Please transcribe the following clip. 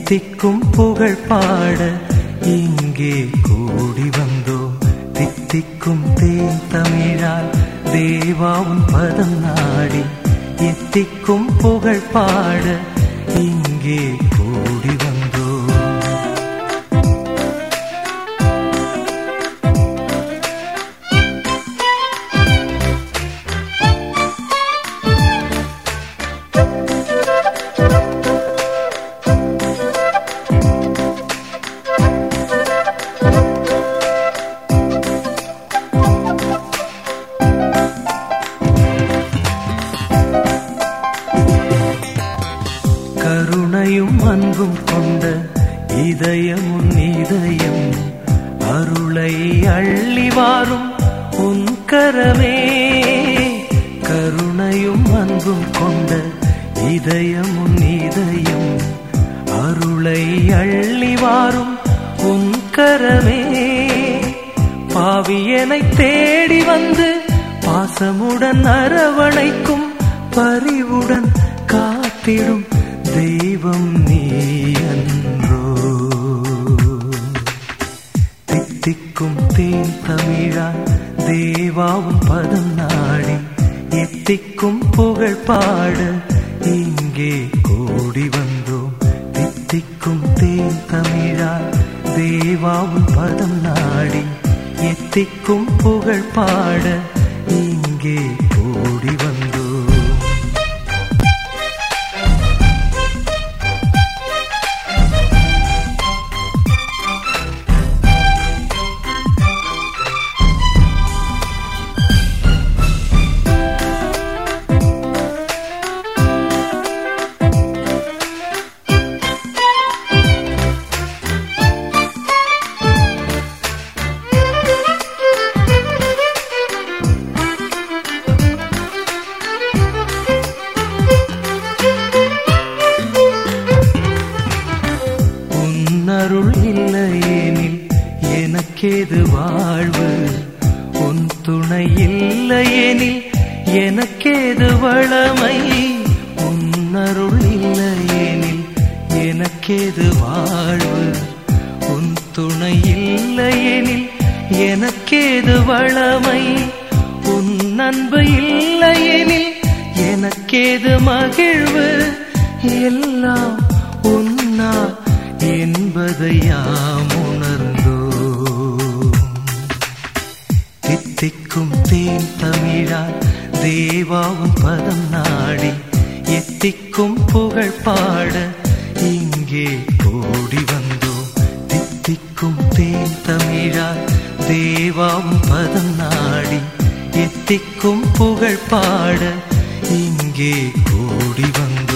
எத்திக்கும் புகழ் பாட இங்கே கூடி வந்தோம் தித்திக்கும் தேன் தமிழால் தேவாவும் பதம் நாடி எத்திக்கும் புகழ் பாட இங்கே கூடி வந்தோம் கருணையும் அன்பும் கொண்ட இதயம் உன் இதயம் அருளை அள்ளி வாரும் உன் கரமே கருணையும் அன்பும் கொண்ட இதயம் உன் இதயம் அருளை அள்ளி வாரும் உன் கரமே பாவியனை தேடி வந்து பாசமுடன் அரவணைக்கும் பரிவுடன் காத்திடும் தெய்வம் நீ அன்றோ தித்திக்கும் தேன் தமிழா தேவாவும் பதம் நாடி எத்திக்கும் புகழ் பாட இங்கே கூடி வந்தோம் தித்திக்கும் தேன் தமிழா தேவாவும் பதம் நாடி எத்திக்கும் புகழ் பாட இங்கே கூடி வந்தோம் உன்னருள் இல்லையேனில் எனக்கேது வாழ்வு உன் துணை இல்லையேனில் எனக்கேது வளமை உன்னருள் இல்லையேனில் எனக்கேது வாழ்வு உன் துணை இல்லையெனில் எனக்கேது வளமை உன் அன்பு இல்லையெனில் எனக்கேது மகிழ்வு எல்லாம் உன்னா என்பதை யாம் உணர்ந்தோம் தித்திக்கும் தேன் தமிழால் தேவாவும் பதம் நாடி எத்திக்கும் புகழ் பாட இங்கே கூடி வந்தோம் தித்திக்கும் தேன் தமிழால் தேவாவும் பதம் நாடி எத்திக்கும் புகழ் பாட இங்கே கூடி வந்தோம்